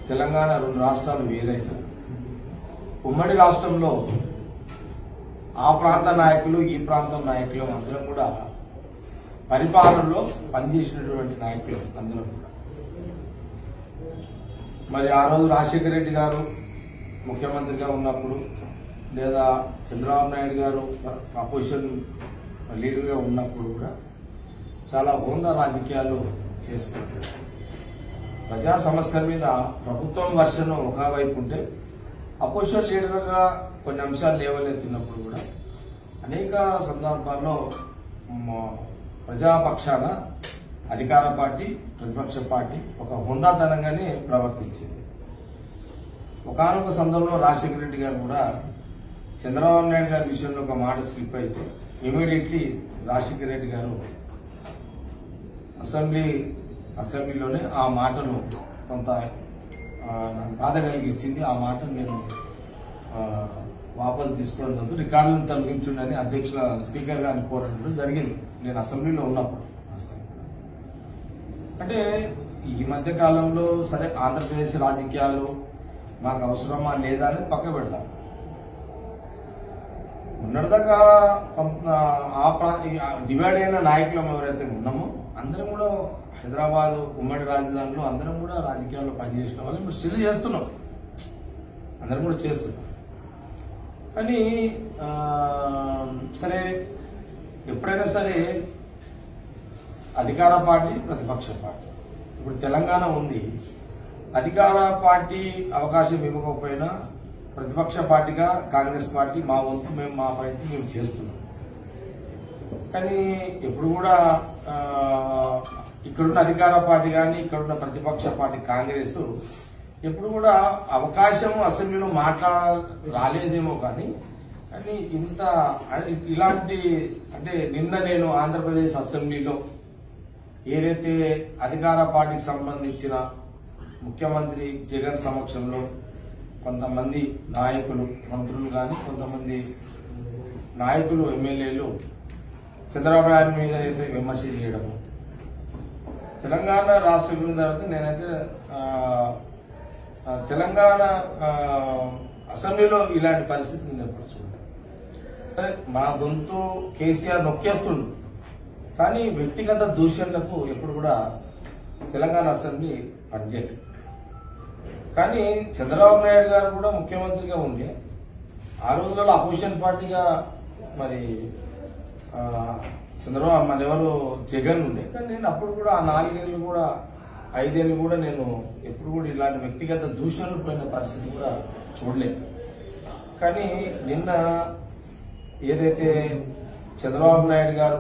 తెలంగాణ రెండు రాష్ట్రాలు వేరైనా ఉమ్మడి రాష్ట్రంలో ఆ ప్రాంత నాయకులు ఈ ప్రాంతం నాయకులు అందరం కూడా పరిపాలనలో పనిచేసినటువంటి నాయకులు అందరం కూడా మరి ఆ రోజు రాజశేఖర రెడ్డి గారు ముఖ్యమంత్రిగా ఉన్నప్పుడు లేదా చంద్రబాబు నాయుడు గారు అపోజిషన్ లీడర్గా ఉన్నప్పుడు కూడా చాలా హోందా రాజకీయాలు చేసుకుంటారు ప్రజా సమస్యల మీద ప్రభుత్వం వర్షం ఒకవైపు ఉంటే అపోజిషన్ లీడర్గా కొన్ని అంశాలు లేవనెత్తినప్పుడు కూడా అనేక సందర్భాల్లో మ- ప్రజాపక్షాన అధికార పార్టీ ప్రతిపక్ష పార్టీ ఒక హుందాతనంగానే ప్రవర్తించింది ఒకనొక సందర్భంలో రాజశేఖర రెడ్డి గారు కూడా చంద్రబాబు నాయుడు గారి విషయంలో ఒక మాట స్లిప్ అయితే ఇమీడియట్లీ రాజశేఖర రెడ్డి గారు అసెంబ్లీ అసెంబ్లీలోనే ఆ మాటను కొంత ఆ, నాకు బాధ కలిగించింది ఆ మాటను నేను ఆ, వాపసు తీసుకోవడం జరుగుతుంది రికార్డులను తొలగించండి అధ్యక్షుల స్పీకర్ గారిని కోరడం జరిగింది నేను అసెంబ్లీలో ఉన్నప్పుడు అంటే ఈ మధ్య కాలంలో సరే ఆంధ్రప్రదేశ్ రాజకీయాలు మాకు అవసరమా లేదా అనేది పక్క పెడదాం ఉన్నదాకా కొంత ఆ ప్రా- ఈ ఆ డివైడ్ అయిన నాయకులం ఎవరైతే ఉన్నామో అందరం కూడా హైదరాబాద్ ఉమ్మడి రాజధానిలో అందరం కూడా రాజకీయాల్లో పనిచేసిన వాళ్ళు ఇప్పుడు స్టిల్ చేస్తున్నాం అందరం కూడా చేస్తున్నాం కానీ ఆ, సరే ఎప్పుడైనా సరే అధికార పార్టీ ప్రతిపక్ష పార్టీ ఇప్పుడు తెలంగాణ ఉంది అధికార పార్టీ అవకాశం ఇవ్వకపోయినా ప్రతిపక్ష పార్టీగా కాంగ్రెస్ పార్టీ మా వంతు మేము మా ప్రయత్నం మేము చేస్తున్నాం కానీ ఎప్పుడు కూడా ఆ, ఇక్కడున్న అధికార పార్టీ కానీ ఇక్కడున్న ప్రతిపక్ష పార్టీ కాంగ్రెస్ ఎప్పుడు కూడా అవకాశం అసెంబ్లీలో మాట్లాడ రాలేదేమో కానీ కానీ ఇంత ఇలాంటి అంటే నిన్న నేను ఆంధ్రప్రదేశ్ అసెంబ్లీలో ఏదైతే అధికార పార్టీకి సంబంధించిన ముఖ్యమంత్రి జగన్ సమక్షంలో కొంతమంది నాయకులు మంత్రులు కానీ కొంతమంది నాయకులు ఎమ్మెల్యేలు చంద్రబాబు నాయుడు మీద అయితే విమర్శ చేయడము తెలంగాణ రాష్ట్ర విభజన తర్వాత నేనైతే ఆ, ఆ, తెలంగాణ ఆ, అసెంబ్లీలో ఇలాంటి పరిస్థితి నేను ఎప్పుడు చూడలేదు సరే మా గొంతు కేసీఆర్ నొక్కేస్తుండు కానీ వ్యక్తిగత దూషణలకు ఎప్పుడు కూడా తెలంగాణ అసెంబ్లీ పనిచేయలేదు కానీ చంద్రబాబు నాయుడు గారు కూడా ముఖ్యమంత్రిగా ఉండే ఆ రోజులలో అపోజిషన్ పార్టీగా మరి ఆ, చంద్రబాబు మన ఎవరు జగన్ ఉండే కానీ నేను అప్పుడు కూడా ఆ నాలుగేళ్ళు కూడా ఐదేళ్ళు కూడా నేను ఎప్పుడు కూడా ఇలాంటి వ్యక్తిగత దూషణలు పోయిన పరిస్థితి కూడా చూడలేదు కానీ నిన్న ఏదైతే చంద్రబాబు నాయుడు గారు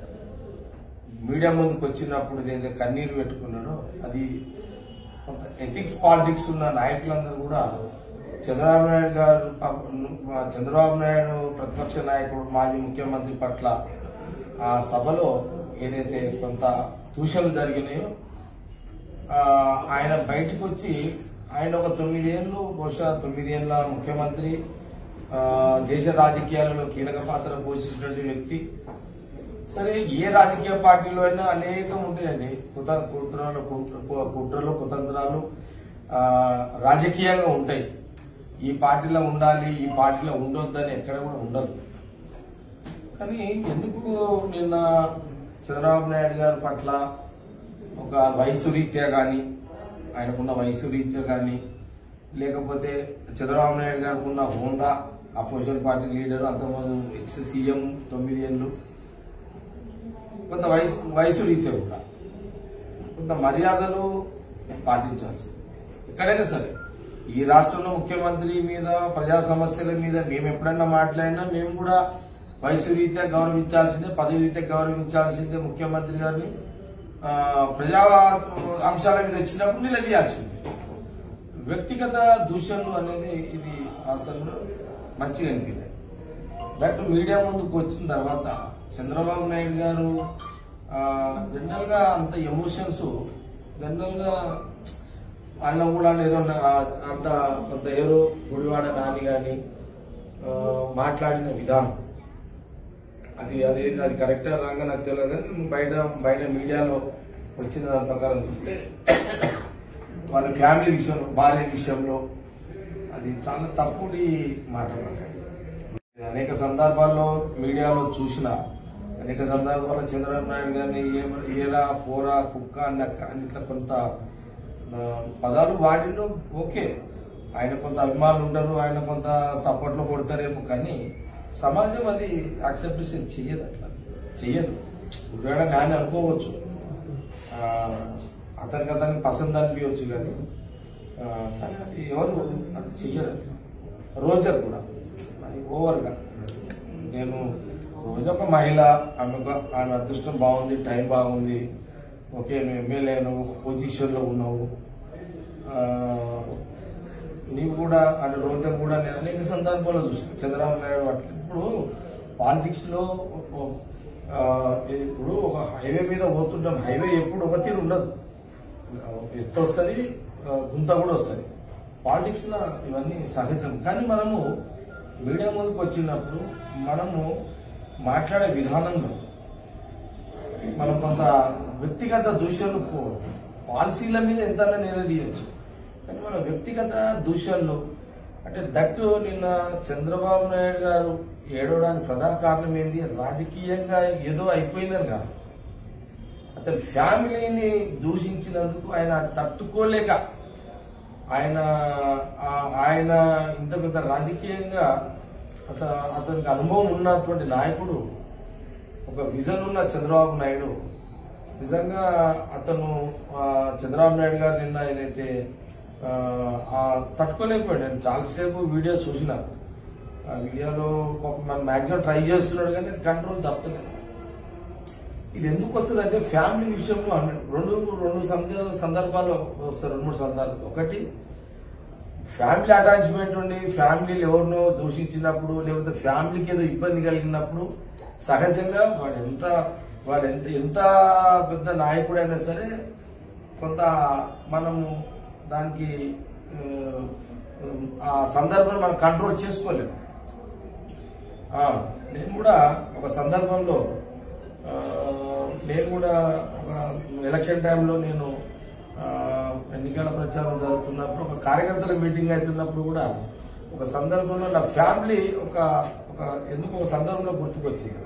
మీడియా ముందుకు వచ్చినప్పుడు ఏదైతే కన్నీరు పెట్టుకున్నాడో అది కొంత ఎథిక్స్ పాలిటిక్స్ ఉన్న నాయకులందరూ కూడా చంద్రబాబు నాయుడు గారు పాప- చంద్రబాబు నాయుడు ప్రతిపక్ష నాయకుడు మాజీ ముఖ్యమంత్రి పట్ల ఆ సభలో ఏదైతే కొంత దూషణలు జరిగినాయో ఆ, ఆయన బయటకు వచ్చి ఆయన ఒక తొమ్మిదేళ్ళు బహుశా తొమ్మిదేళ్ల ముఖ్యమంత్రి ఆ, దేశ రాజకీయాలలో కీలక పాత్ర పోషించినటువంటి వ్యక్తి సరే ఏ రాజకీయ పార్టీలో అయినా అనేకం ఉంటాయండి కుత కుట్రలు కుట్ర- కుట్రలు కుతంత్రాలు ఆ, రాజకీయంగా ఉంటాయి ఈ పార్టీలో ఉండాలి ఈ పార్టీలో ఉండొద్దని ఎక్కడ కూడా ఉండదు కానీ ఎందుకు నిన్న చంద్రబాబు నాయుడు గారి పట్ల ఒక వయసు రీత్యా కానీ ఆయనకున్న వయసు రీత్యా కానీ లేకపోతే చంద్రబాబు నాయుడు గారికి ఉన్న హోందా అపోజిషన్ పార్టీ లీడర్ అంతమంది ఎక్స్ సీఎం తొమ్మిది ఏళ్ళు కొంత వయసు వయసు రీత్యా కూడా కొంత మర్యాదలు పాటించాల్సి ఎక్కడైనా సరే ఈ రాష్ట్రంలో ముఖ్యమంత్రి మీద ప్రజా సమస్యల మీద మేము ఎప్పుడైనా మాట్లాడినా మేము కూడా వయసు రీత్యా గౌరవించాల్సిందే పదవి రీత్యా గౌరవించాల్సిందే ముఖ్యమంత్రి గారిని ఆ, ప్రజా అంశాల మీద వచ్చినప్పుడు నిలదీయాల్సిందే వ్యక్తిగత దూషణలు అనేది ఇది వాస్తవంలో మంచిగా అనిపించింది దట్ మీడియా ముందుకు వచ్చిన తర్వాత చంద్రబాబు నాయుడు గారు జనరల్ గా అంత ఎమోషన్స్ జనరల్ గా అన్న కూడా ఏదో నా- అంత కొంత ఏదో గుడివాడ నాని గాని ఆ, మాట్లాడిన విధానం అది అది అది కరెక్టా రాగా నాకు తెలియదు కానీ బయట బయట మీడియాలో వచ్చిన దాని ప్రకారం చూస్తే వాళ్ళ ఫ్యామిలీ విషయంలో భార్య విషయంలో అది చాలా తప్పుడు మాట్లాడారు అనేక సందర్భాల్లో మీడియాలో చూసిన అనేక సందర్భాల్లో చంద్రబాబు నాయుడు గారిని ఏ- ఏలా పోరా కుక్క నక్క అని ఇట్లా కొంత ఆ, పదాలు వాడిలో ఓకే ఆయన కొంత అభిమానులు ఉంటారు ఆయన కొంత సపోర్ట్లో కొడతారేమో కానీ సమాజం అది యాక్సెప్టేషన్ చెయ్యదు అట్లా చెయ్యదు ఒకవేళ నేను అనుకోవచ్చు ఆ, అతనికి అతనికి పసంద్ అనిపించవచ్చు కానీ ఆ, కానీ అది ఎవరు అది చెయ్యరు అది రోజా కూడా అది ఓవర్గా నేను రోజు ఒక మహిళ ఆమె ఒక- ఆమె అదృష్టం బాగుంది టైం బాగుంది ఓకే నువ్వు ఎమ్మెల్యే నువ్వు ఒక పొజిషన్లో ఉన్నావు ఆ, నీవు కూడా అంటే రోజా కూడా నేను అనేక సందర్భాల్లో చూసాను చంద్రబాబు నాయుడు అట్లా ఇప్పుడు పాలిటిక్స్లో ఆ, ఇప్పుడు ఒక హైవే మీద పోతుంటాం హైవే ఎప్పుడు ఒక తీరు ఉండదు ఎత్తు వస్తుంది గుంత కూడా వస్తుంది పాలిటిక్స్లో ఇవన్నీ సహజం కానీ మనము మీడియా ముందుకు వచ్చినప్పుడు మనము మాట్లాడే విధానంలో మనం కొంత వ్యక్తిగత దూషణలు పోవద్దు పాలసీల మీద ఎంత నిలదీయచ్చు కానీ మన వ్యక్తిగత దూషణలు అంటే దట్టు నిన్న చంద్రబాబు నాయుడు గారు ఏడవడానికి ప్రధాన కారణం ఏంది రాజకీయంగా ఏదో అయిపోయిందని కాదు అతని ఫ్యామిలీని దూషించినందుకు ఆయన తట్టుకోలేక ఆయన ఆ- ఆయన ఇంత పెద్ద రాజకీయంగా అత అతనికి అనుభవం ఉన్నటువంటి నాయకుడు ఒక విజన్ ఉన్న చంద్రబాబు నాయుడు నిజంగా అతను ఆ, చంద్రబాబు నాయుడు గారు నిన్న ఏదైతే ఆ, ఆ తట్టుకోలేకపోయాడు నేను చాలాసేపు వీడియో చూసిన ఆ వీడియోలో పాపం మన మ్యాక్సిమం ట్రై చేస్తున్నాడు కానీ కంట్రోల్ తప్పలేదు ఇది ఎందుకు వస్తుంది అంటే ఫ్యామిలీ విషయంలో అన్న- రెండు రెండు సంద- సందర్భాలు వస్తాయి రెండు మూడు సందర్భాలు ఒకటి ఫ్యామిలీ అటాచ్మెంట్ ఉండి ఫ్యామిలీలు ఎవరినో దూషించినప్పుడు లేకపోతే ఫ్యామిలీకి ఏదో ఇబ్బంది కలిగినప్పుడు సహజంగా వాడు ఎంత వాడు ఎంత ఎంత పెద్ద నాయకుడైనా సరే కొంత మనము దానికి ఆ, ఆ సందర్భం మనం కంట్రోల్ చేసుకోలేము ఆ, నేను కూడా ఒక సందర్భంలో ఆ, నేను కూడా ఒక ఎలక్షన్ టైంలో నేను ఆ, ఎన్నికల ప్రచారం జరుగుతున్నప్పుడు ఒక కార్యకర్తల మీటింగ్ అవుతున్నప్పుడు కూడా ఒక సందర్భంలో నా ఫ్యామిలీ ఒక ఒక ఎందుకు ఒక సందర్భంలో గుర్తుకొచ్చింది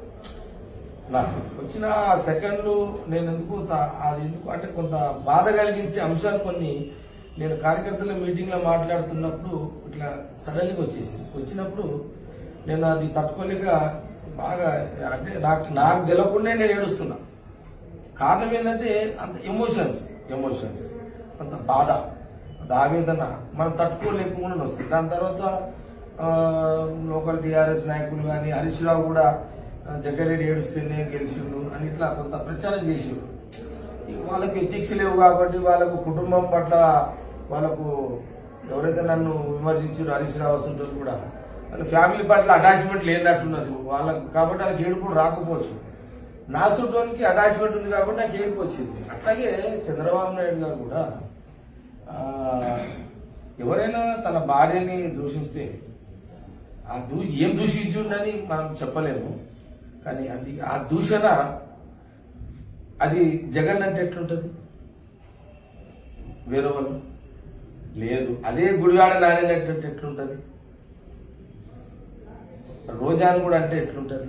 నాకు వచ్చిన ఆ సెకండ్లు నేను ఎందుకు తా- అది ఎందుకు అంటే కొంత బాధ కలిగించే అంశాలు కొన్ని నేను కార్యకర్తల మీటింగ్ లో మాట్లాడుతున్నప్పుడు ఇట్లా సడన్గా వచ్చేసింది వచ్చినప్పుడు నేను అది తట్టుకోలేక బాగా అంటే నాకు నాకు తెలియకుండా నేను ఏడుస్తున్నా కారణం ఏంటంటే అంత ఎమోషన్స్ ఎమోషన్స్ అంత బాధ అంత ఆవేదన మనం తట్టుకోలేకుండా వస్తుంది దాని తర్వాత ఆ, లోకల్ టీఆర్ఎస్ నాయకులు కానీ హరీష్ రావు కూడా ఆ, జగ్గారెడ్డి ఏడుస్తూనే గెలిచిండు అని ఇట్లా కొంత ప్రచారం చేసిండు ఇక వాళ్ళకి ఎథిక్స్ లేవు కాబట్టి వాళ్ళకు కుటుంబం పట్ల వాళ్ళకు ఎవరైతే నన్ను విమర్శించారు హరీష్ రావు అసలు కూడా వాళ్ళ ఫ్యామిలీ పట్ల అటాచ్మెంట్ లేనట్టున్నది వాళ్ళకు కాబట్టి వాళ్ళకి ఏడుపులు రాకపోవచ్చు నా సుట్టానికి అటాచ్మెంట్ ఉంది కాబట్టి నాకు ఏడుపు వచ్చింది అట్లాగే చంద్రబాబు నాయుడు గారు కూడా ఆ, ఎవరైనా తన భార్యని దూషిస్తే ఆ దూ ఏం దూషించుండని మనం చెప్పలేము కానీ అది ఆ దూషణ అది జగన్ అంటే ఎట్లుంటది వేరే వాళ్ళు లేదు అదే గుడివాడ నారాయణ అంటే ఎట్లుంటది రోజాను కూడా అంటే ఎట్లుంటది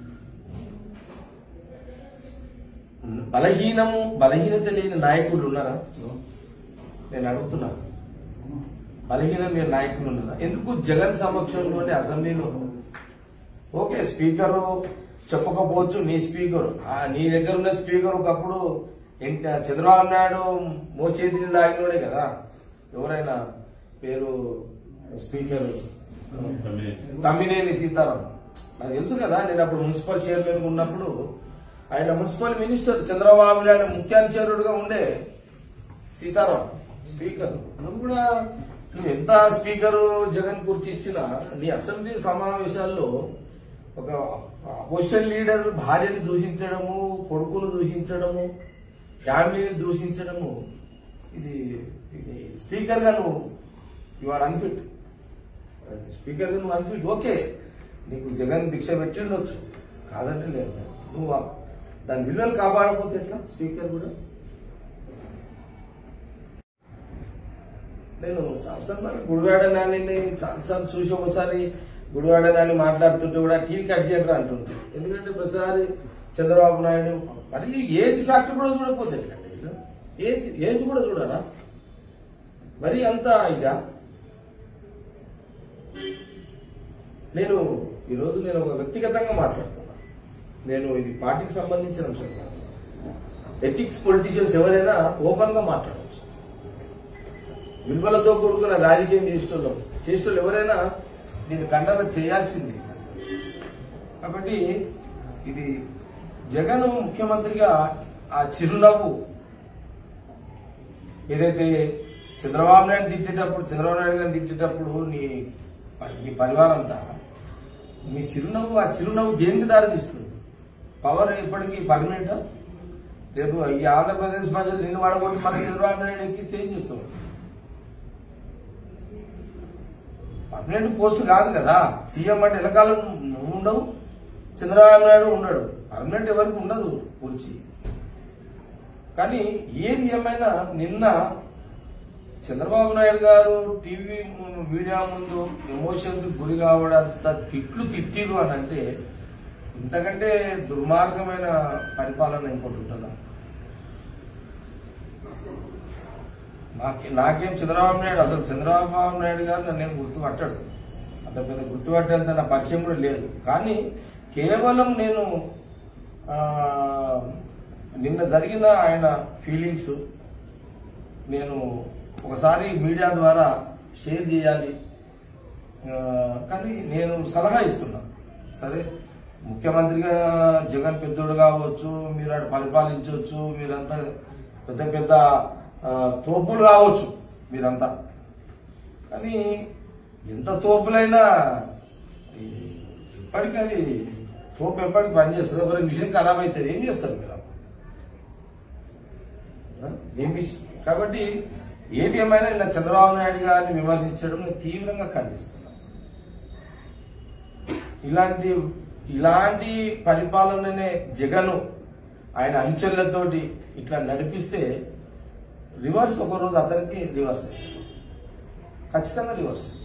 బలహీనము బలహీనత లేని నాయకులు ఉన్నారా నేను అడుగుతున్నా బలహీనం లేని నాయకులు ఉన్నారా ఎందుకు జగన్ సమక్షంలోనే అసెంబ్లీలో ఓకే స్పీకర్ చెప్పకపోవచ్చు నీ స్పీకర్ ఆ నీ దగ్గర ఉన్న స్పీకర్ ఒకప్పుడు ఎన్- చంద్రబాబు నాయుడు మోచేతిని లాగినోడే కదా ఎవరైనా పేరు స్పీకర్ తమ్మినేని సీతారాం నాకు తెలుసు కదా నేను అప్పుడు మున్సిపల్ చైర్మన్ ఉన్నప్పుడు ఆయన మున్సిపల్ మినిస్టర్ చంద్రబాబు నాయుడు ముఖ్యానుచరుడుగా ఉండే సీతారాం స్పీకర్ నువ్వు కూడా నువ్వు ఎంత స్పీకర్ జగన్ గురించి ఇచ్చినా నీ అసెంబ్లీ సమావేశాల్లో ఒక అపోజిషన్ లీడర్ భార్యని దూషించడము కొడుకును దూషించడము ఫ్యామిలీని దూషించడము ఇది ఇది స్పీకర్ గా నువ్వు యు ఆర్ అన్ఫిట్ స్పీకర్ గా నువ్వు అన్ఫిట్ ఓకే నీకు జగన్ భిక్ష పెట్టి ఉండొచ్చు కాదంటే లేదు నువ్వు ఆ- దాని విలువలు కాపాడకపోతే ఎట్లా స్పీకర్ కూడా నేను చాలాసార్లు మరి గుడివాడ నాని చాలాసార్లు చూసి ఒకసారి గుడివాడ నాని మాట్లాడుతుంటే కూడా టీవీ కట్ చేయడం అంటుంటే ఎందుకంటే ప్రతిసారి చంద్రబాబు నాయుడు మరి ఏజ్ ఫ్యాక్టర్ కూడా చూడకపోతే ఎట్లండి వీళ్ళు? ఏజ్ ఏజ్ కూడా చూడరా మరి అంత ఇదా నేను ఈరోజు నేను ఒక వ్యక్తిగతంగా మాట్లాడుతున్నా నేను ఇది పార్టీకి సంబంధించిన అంశం కాదు ఎథిక్స్ పొలిటీషియన్స్ ఎవరైనా ఓపెన్ గా మాట్లాడవచ్చు విలువలతో కూడుకున్న రాజకీయం చేసేటోళ్ళు చేసేటోళ్ళు ఎవరైనా దీన్ని ఖండన చేయాల్సింది కాబట్టి ఇది జగన్ ముఖ్యమంత్రిగా ఆ చిరునవ్వు ఏదైతే చంద్రబాబు నాయుడు తిట్టేటప్పుడు చంద్రబాబు నాయుడు గారిని తిట్టేటప్పుడు నీ నీ పరివారం అంతా నీ చిరునవ్వు ఆ చిరునవ్వు దేనికి దారితీస్తుంది పవర్ ఇప్పటికీ పర్మనెంట్ రేపు ఈ ఆంధ్రప్రదేశ్ ప్రజలు నిన్ను వాడగొట్టి మన చంద్రబాబు నాయుడు ఎక్కిస్తే ఏం చేస్తావు పర్మనెంట్ పోస్ట్ కాదు కదా సీఎం అంటే ఎలకాలం నువ్వు ఉండవు చంద్రబాబు నాయుడు ఉండడు పర్మనెంట్ ఎవరికి ఉండదు కుర్చీ కానీ ఏది ఏమైనా నిన్న చంద్రబాబు నాయుడు గారు టీవీ మీడియా ముందు ఎమోషన్స్ గురి కావడంత తిట్లు తిట్టిరు అని అంటే ఇంతకంటే దుర్మార్గమైన పరిపాలన ఇంకోటి ఉంటుందా నాకే నాకేం చంద్రబాబు నాయుడు అసలు చంద్రబాబు నాయుడు గారు నన్ను ఏం గుర్తుపట్టాడు అంత పెద్ద గుర్తుపట్టేంత నా పరిచయం కూడా లేదు కానీ కేవలం నేను ఆ, నిన్న జరిగిన ఆయన ఫీలింగ్స్ నేను ఒకసారి మీడియా ద్వారా షేర్ చేయాలి ఆ, కానీ నేను సలహా ఇస్తున్నా సరే ముఖ్యమంత్రిగా జగన్ పెద్దోడు కావచ్చు మీరు అటు పరిపాలించవచ్చు మీరంతా పెద్ద పెద్ద ఆ, తోపులు కావచ్చు మీరంతా కానీ ఎంత తోపులైనా ఈ ఎప్పటికీ అది తోపు ఎప్పటికి పనిచేస్తుంది ఒకరి మిషన్ ఖరాబ్ అవుతుంది ఏం చేస్తారు మీరు ఆ? ఏం మిషన్ కాబట్టి ఏది ఏమైనా ఇలా చంద్రబాబు నాయుడు గారిని విమర్శించడం నేను తీవ్రంగా ఖండిస్తున్నా ఇలాంటి ఇలాంటి పరిపాలననే జగను ఆయన అంచెలతోటి ఇట్లా నడిపిస్తే రివర్స్ ఒక రోజు అతనికి రివర్స్ అయ్యింది ఖచ్చితంగా రివర్స్ అయ్యింది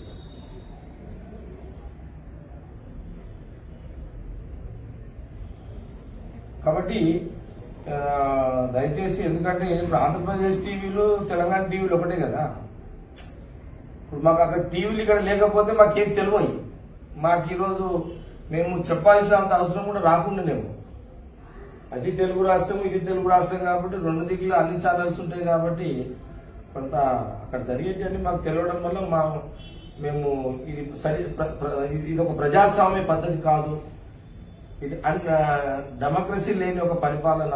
కాబట్టి ఆ, దయచేసి ఎందుకంటే ఇప్పుడు ఆంధ్రప్రదేశ్ టీవీలు తెలంగాణ టీవీలు ఒకటే కదా ఇప్పుడు మాకు అక్కడ టీవీలు ఇక్కడ లేకపోతే మాకేం తెలియవు మాకు ఈరోజు మేము చెప్పాల్సిన అంత అవసరం కూడా రాకుండానేమో అది తెలుగు రాష్ట్రం ఇది తెలుగు రాష్ట్రం కాబట్టి రెండు దిక్కులు అన్ని ఛానల్స్ ఉంటాయి కాబట్టి కొంత అక్కడ జరిగేటివన్నీ మాకు తెలియడం వల్ల మా మేము ఇది సరి ప్ర- ప్ర- ఇది ఒక ప్రజాస్వామ్య పద్ధతి కాదు ఇది అన్ డెమోక్రసీ లేని ఒక పరిపాలన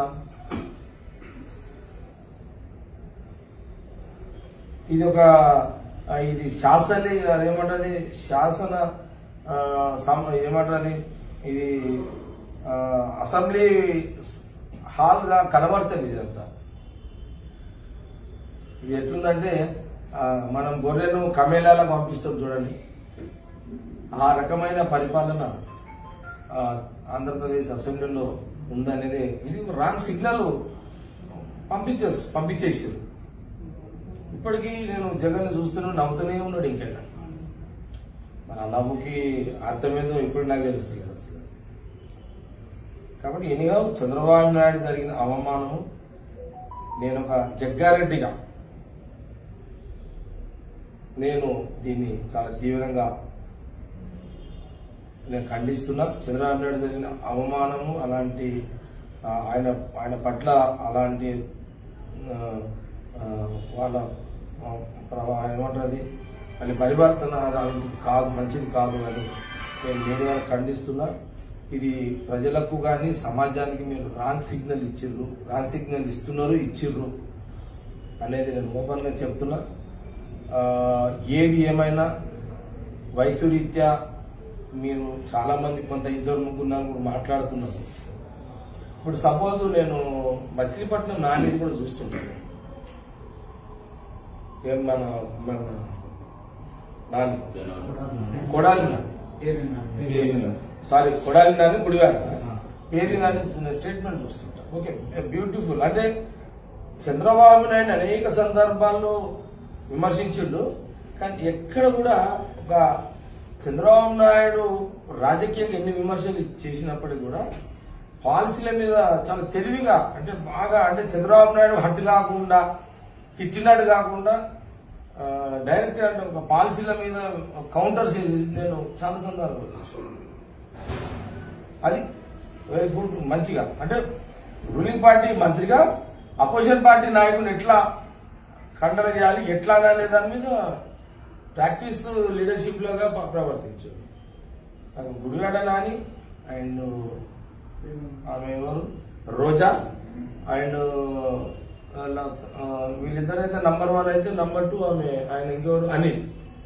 ఇది ఒక ఆ, ఇది శాసన అదేమంటది శాసన ఆ, సమ- ఏమంటది ఇది ఆ, అసెంబ్లీ హాల్ గా కనబడుతుంది ఇదంతా ఇది ఎట్లుందంటే ఆ, మనం గొర్రెను కమేలాలకు పంపిస్తాం చూడండి ఆ రకమైన పరిపాలన ఆ, ఆంధ్రప్రదేశ్ అసెంబ్లీలో ఉందనేది ఇది రాంగ్ సిగ్నల్ పంపించేసి పంపించేసారు ఇప్పటికీ నేను జగన్ చూస్తూనే నవ్వుతూనే ఉన్నాడు ఇంకైనా మరి ఆ నవ్వుకి అర్థమేదో ఇప్పుడు నాకు తెలుస్తుంది కదా అసలు కాబట్టి ఎనిగా చంద్రబాబు నాయుడు జరిగిన అవమానము నేను ఒక జగ్గారెడ్డిగా నేను దీన్ని చాలా తీవ్రంగా నేను ఖండిస్తున్నా చంద్రబాబు నాయుడు జరిగిన అవమానము అలాంటి ఆ, ఆయన ఆయన పట్ల అలాంటి ఆ, ఆ, వాళ్ళ ఆ, ప్రభా- ఏమంటారు అది మళ్ళీ పరివర్తన అలాంటిది కాదు మంచిది కాదు అని నేను నేనుగా ఖండిస్తున్నా ఇది ప్రజలకు కానీ సమాజానికి మీరు రాంగ్ సిగ్నల్ ఇచ్చిర్రు రాంగ్ సిగ్నల్ ఇస్తున్నారు ఇచ్చిర్రు అనేది నేను ఓపెన్గా చెప్తున్నా ఆ, ఏది ఏమైనా వయసు రీత్యా మీరు చాలా మంది కొంత ఇద్దరు ముగ్గురు నలుగురు మాట్లాడుతున్నారు ఇప్పుడు సపోజ్ నేను మచిలీపట్నం నానిది కూడా చూస్తుంటాను ఏం మన మన నాని కొడాలి నాని పేరు నాని. సారీ కొడాలి నాని గుడివాడ పేరు నాని స్టేట్మెంట్ చూస్తుంటా ఓకే బ్యూటిఫుల్ అంటే చంద్రబాబు నాయుడు అనేక సందర్భాల్లో విమర్శించిండు కానీ ఎక్కడ కూడా ఒక చంద్రబాబు నాయుడు రాజకీయంగా ఎన్ని విమర్శలు చేసినప్పటికీ కూడా పాలసీల మీద చాలా తెలివిగా అంటే బాగా అంటే చంద్రబాబు నాయుడు హట్టు కాకుండా తిట్టినట్టు కాకుండా ఆ, డైరెక్ట్ అంటే ఒక పాలసీల మీద కౌంటర్స్ నేను చాలా సందర్భాలు చూశాను. అది వెరీ గుడ్ మంచిగా అంటే రూలింగ్ పార్టీ మంత్రిగా అపోజిషన్ పార్టీ నాయకుని ఎట్లా ఖండన చేయాలి ఎట్లా అనే దాని మీద ప్రాక్టీస్ లీడర్షిప్ లాగా ప్ర- ప్రవర్తించారు అది గుడివాడ నాని అండ్ ఆమె ఎవరు రోజా అండ్ వీళ్ళిద్దరైతే నంబర్ వన్ అయితే నంబర్ టూ ఆమె ఆయన ఇంకెవరు అనిల్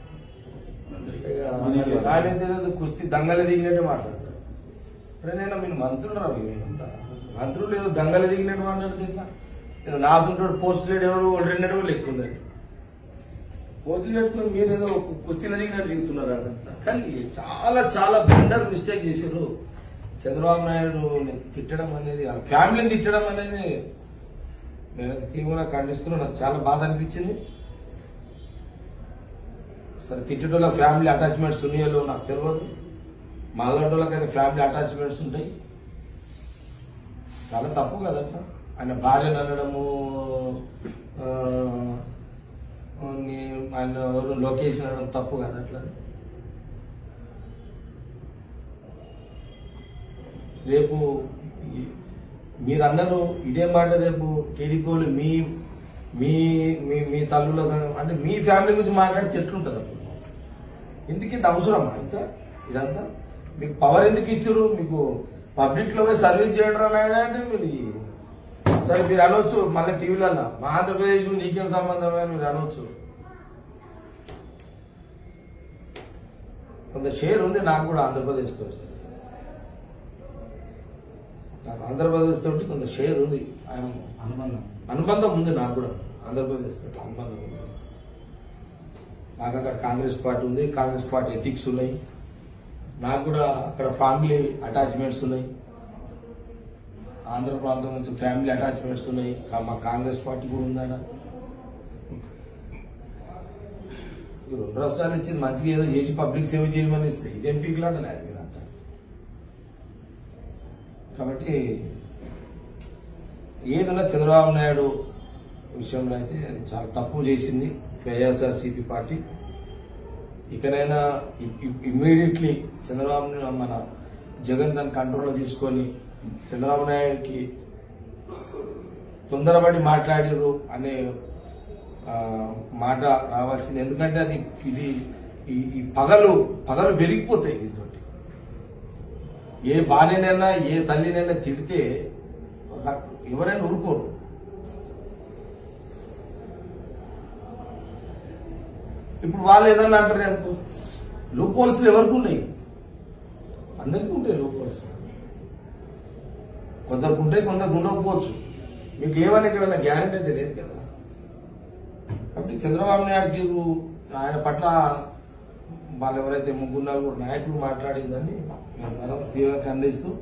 ఇక ఆయన అయితే ఏదో కుస్తీ దంగలు దిగినట్టే మాట్లాడతారు అరే నేను మీరు మంత్రులు రా మీరంతా మంత్రులు ఏదో దంగలు దిగినట్టు మాట్లాడితే ఎట్లా ఏదో నాసుంటాడు పోస్ట్ లేడు ఎవడు రెండు ఎవడు లెక్క ఉందని పోస్టులు పెట్టుకుని మీరు ఏదో కుస్తీలు దిగినట్టు దిగుతున్నారు అక్కడ కానీ చాలా చాలా బ్లండర్ మిస్టేక్ చేశారు చంద్రబాబు నాయుడు తిట్టడం అనేది వాళ్ళ ఫ్యామిలీని తిట్టడం అనేది నేను అది తీవ్రంగా ఖండిస్తున్నా నాకు చాలా బాధ అనిపించింది సరే తిట్టడంలో ఫ్యామిలీ అటాచ్మెంట్స్ ఉన్నాయో నాకు తెలియదు మాలాంటి వాళ్ళకైతే ఫ్యామిలీ అటాచ్మెంట్స్ ఉంటాయి చాలా తప్పు కదా అట్లా ఆయన భార్యను అనడము ఆ, నీ- ఆయన ఎవరు లొకేషన్ అనడం తప్పు కదా అట్లా రేపు ఈ- మీరు అన్నారు ఇదే మాట రేపు టీడీపీ వాళ్ళు మీ మీ మీ మీ తల్లుల సంగం- అంటే మీ ఫ్యామిలీ గురించి మాట్లాడితే ఎట్లుంటుంది అప్పుడు ఎందుకు ఇంత అవసరమా ఇంత ఇదంతా మీకు పవర్ ఎందుకు ఇచ్చారు మీకు పబ్లిక్ లో పోయి సర్వీస్ చేయడం నాయనా అంటే మీరు ఈ- సరే మీరు అనొచ్చు మళ్ళీ టీవీలలో మా ఆంధ్రప్రదేశ్ నీకేం సంబంధం అని మీరు అనొచ్చు కొంత షేర్ ఉంది నాకు కూడా ఆంధ్రప్రదేశ్ తోటి నాకు ఆంధ్రప్రదేశ్ తోటి కొంత షేర్ ఉంది ఆయన అనుబంధం అనుబంధం ఉంది నాకు కూడా ఆంధ్రప్రదేశ్ తోటి అనుబంధం ఉంది నాకు అక్కడ కాంగ్రెస్ పార్టీ ఉంది కాంగ్రెస్ పార్టీ ఎథిక్స్ ఉన్నాయి నాకు కూడా అక్కడ ఫ్యామిలీ అటాచ్మెంట్స్ ఉన్నాయి ఆంధ్ర ప్రాంతం నుంచి ఫ్యామిలీ అటాచ్మెంట్స్ ఉన్నాయి కా- మా కాంగ్రెస్ పార్టీ కూడా ఉందాడ ఈ రెండు రాష్ట్రాలు ఇచ్చింది మంచిగా ఏదో చేసి పబ్లిక్ సేవ చేయమని ఇస్తే ఇదేం పీకులాట లేదు మీదంతా కాబట్టి ఏదైనా చంద్రబాబు నాయుడు విషయంలో అయితే అది చాలా తప్పు చేసింది వైఎస్ఆర్సీపీ పార్టీ ఇకనైనా ఇమ్మీడియట్లీ చంద్రబాబు నాయుడు మన జగన్ దాని కంట్రోల్లో తీసుకొని చంద్రబాబు నాయుడుకి తొందరపడి మాట్లాడారు అనే ఆ, మాట రావాల్సింది ఎందుకంటే అది ఇది ఈ ఈ పగలు పగలు పెరిగిపోతాయి దీంతో ఏ భార్యనైనా ఏ తల్లినైనా తిడితే రక్- ఎవరైనా ఊరుకోరు ఇప్పుడు వాళ్ళు ఏదన్నా అంటారు అనుకో లూప్ పోల్స్లు ఎవరికి ఉన్నాయి అందరికీ ఉంటాయి లూప్ పోల్స్ కొందరికి ఉంటాయి కొందరికి ఉండకపోవచ్చు మీకు లేవని ఇక్కడ గ్యారెంటీ అయితే లేదు కదా కాబట్టి చంద్రబాబు నాయుడుకి ఆయన పట్ల వాళ్ళు ఎవరైతే ముగ్గురు నలుగురు నాయకులు మాట్లాడిందని మేము మనం తీవ్రంగా ఖండిస్తూ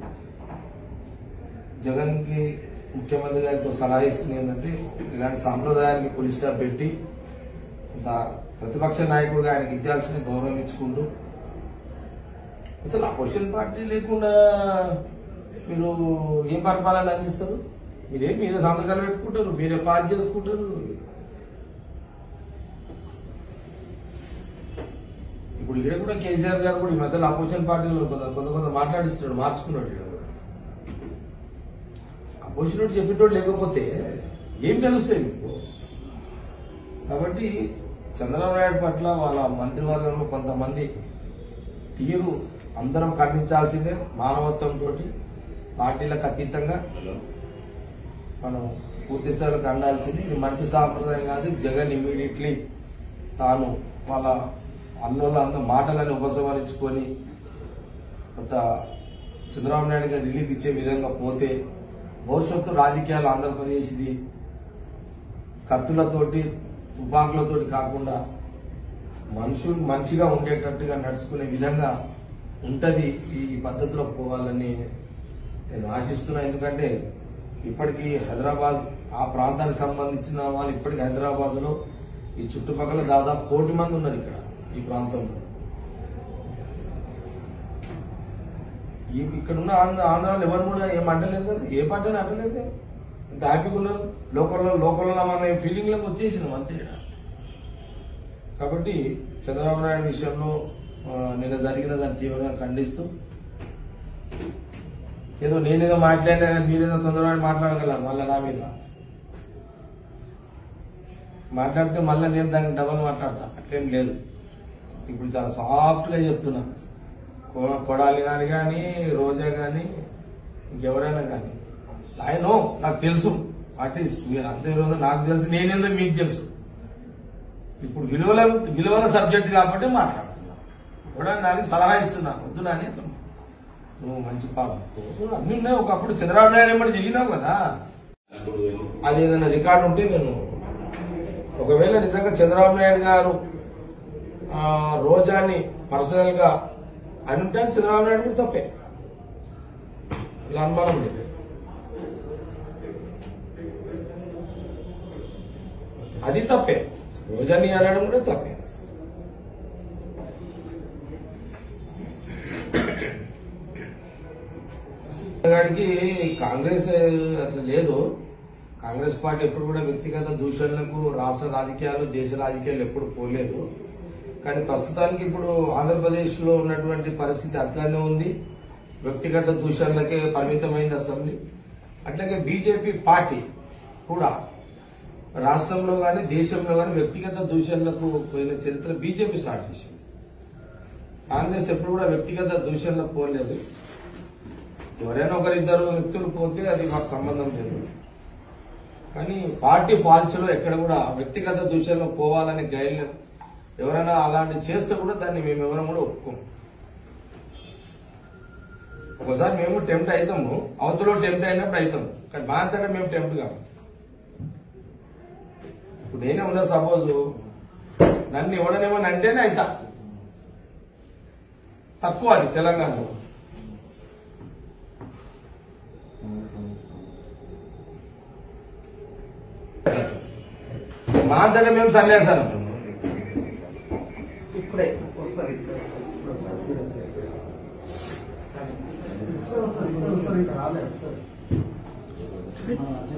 జగన్కి ముఖ్యమంత్రి గారికి ఒక సలహా ఇస్తుంది ఏంటంటే ఇలాంటి సాంప్రదాయానికి పులి స్టాప్ పెట్టి ఇంత ప్రతిపక్ష నాయకుడిగా ఆయనకి ఇచ్చాల్సిన గౌరవం ఇచ్చుకుంటూ అసలు అపోజిషన్ పార్టీ లేకుండా మీరు ఏం పరిపాలన అందిస్తారు మీరేం మీరే సంతకాలు పెట్టుకుంటారు మీరే పాస్ చేసుకుంటారు ఇప్పుడు ఇక్కడ కూడా కేసీఆర్ గారు కూడా ఈ మధ్యలో అపోజిషన్ పార్టీలో కొంత కొంత కొంత మాట్లాడిస్తున్నాడు మార్చుకున్నాడు ఈడ కూడా అపోజిషన్ చెప్పేటోడు లేకపోతే ఏం తెలుస్తాయి మీకు కాబట్టి చంద్రబాబు నాయుడు పట్ల వాళ్ళ మంత్రివర్గంలో కొంతమంది తీరు అందరం ఖండించాల్సిందే మానవత్వంతో పార్టీలకు అతీతంగా మనం పూర్తి స్థాయిలో ఖండాల్సింది ఇది మంచి సాంప్రదాయం కాదు జగన్ ఇమీడియట్లీ తాను వాళ్ళ అన్నోళ్ళ అంత మాటలని ఉపసంహరించుకొని కొంత చంద్రబాబు నాయుడు గారు రిలీఫ్ ఇచ్చే విధంగా పోతే భవిష్యత్తు రాజకీయాలు ఆంధ్రప్రదేశ్ది కత్తులతోటి తుపాకులతోటి కాకుండా మనుషులు మంచిగా ఉండేటట్టుగా నడుచుకునే విధంగా ఉంటది ఈ పద్ధతిలో పోవాలని నేను ఆశిస్తున్నా ఎందుకంటే ఇప్పటికీ హైదరాబాద్ ఆ ప్రాంతానికి సంబంధించిన వాళ్ళు ఇప్పటికీ హైదరాబాద్ లో ఈ చుట్టుపక్కల దాదాపు కోటి మంది ఉన్నారు ఇక్కడ ఈ ప్రాంతంలో ఈ ఇక్కడ ఉన్న ఆంధ్ర ఆంధ్రాలో ఎవరు కూడా ఏం అంటలేదు కదా ఏ పార్టీ అని అంటలేదు ఇంత హ్యాపీగా ఉన్నారు లోకల్లో లోకల్లో మన ఫీలింగ్లోకి వచ్చేసినాం అంతే ఈడ. కాబట్టి చంద్రబాబు నాయుడు విషయంలో ఆ, నిన్న జరిగిన దాన్ని తీవ్రంగా ఖండిస్తూ ఏదో నేనేదో మాట్లాడినా కానీ మీరేదో తొందరగా మాట్లాడగలను మళ్ళీ నా మీద మాట్లాడితే మళ్ళీ నేను దానికి డబల్ మాట్లాడతా అట్లేం లేదు ఇప్పుడు చాలా సాఫ్ట్గా చెప్తున్నా కొ- కొడాలి కానీ కానీ రోజా కానీ ఇంకెవరైనా కానీ ఆయన నాకు తెలుసు ఆర్టిస్ మీరు అంత విలువ నాకు తెలుసు నేనేందో మీకు తెలుసు ఇప్పుడు విలువల విలువల సబ్జెక్ట్ కాబట్టి మాట్లాడుతున్నా కూడా దానికి సలహా ఇస్తున్నా వద్దు నాని అట్లా నువ్వు మంచి పాపం అన్ని ఉన్నాయి ఒకప్పుడు చంద్రబాబు నాయుడు ఏమని జరిగినావు కదా అది ఏదైనా రికార్డు ఉంటే నేను ఒకవేళ నిజంగా చంద్రబాబు నాయుడు గారు ఆ, రోజాని పర్సనల్ గా అని ఉంటే అది చంద్రబాబు నాయుడు కూడా తప్పే ఇలా అనుమానం లేదు అది తప్పే రోజాని అనడం కూడా తప్పే గారికి కాంగ్రెస్ అట్లా లేదు కాంగ్రెస్ పార్టీ ఎప్పుడు కూడా వ్యక్తిగత దూషణలకు రాష్ట్ర రాజకీయాలు దేశ రాజకీయాలు ఎప్పుడు పోలేదు కానీ ప్రస్తుతానికి ఇప్పుడు ఆంధ్రప్రదేశ్ లో ఉన్నటువంటి పరిస్థితి అట్లానే ఉంది వ్యక్తిగత దూషణలకే పరిమితమైంది అసెంబ్లీ అట్లాగే బీజేపీ పార్టీ కూడా రాష్ట్రంలో కానీ దేశంలో కానీ వ్యక్తిగత దూషణలకు పోయిన చరిత్ర బీజేపీ స్టార్ట్ చేసింది కాంగ్రెస్ ఎప్పుడు కూడా వ్యక్తిగత దూషణలకు పోలేదు ఎవరైనా ఒకరిద్దరు వ్యక్తులు పోతే అది మాకు సంబంధం లేదు కానీ పార్టీ పాలసీలో ఎక్కడ కూడా వ్యక్తిగత దూషణలో పోవాలని గైడ్ ఎవరైనా అలాంటి చేస్తే కూడా దాన్ని మేము ఎవరం కూడా ఒప్పుకోం ఒకసారి మేము టెంప్ట్ అవుతాము అవతలో టెంప్ట్ అయినప్పుడు అవుతాం కానీ మా అంతటా మేము టెంప్ట్ కాము ఇప్పుడు నేనే ఉన్నా సపోజ్ నన్ను ఇవ్వడనేమని అంటేనే అవుతా తక్కువ అది తెలంగాణలో మా అంతటా మేము సన్యాసాలు ఇప్పుడే వస్తుంది రాలేదు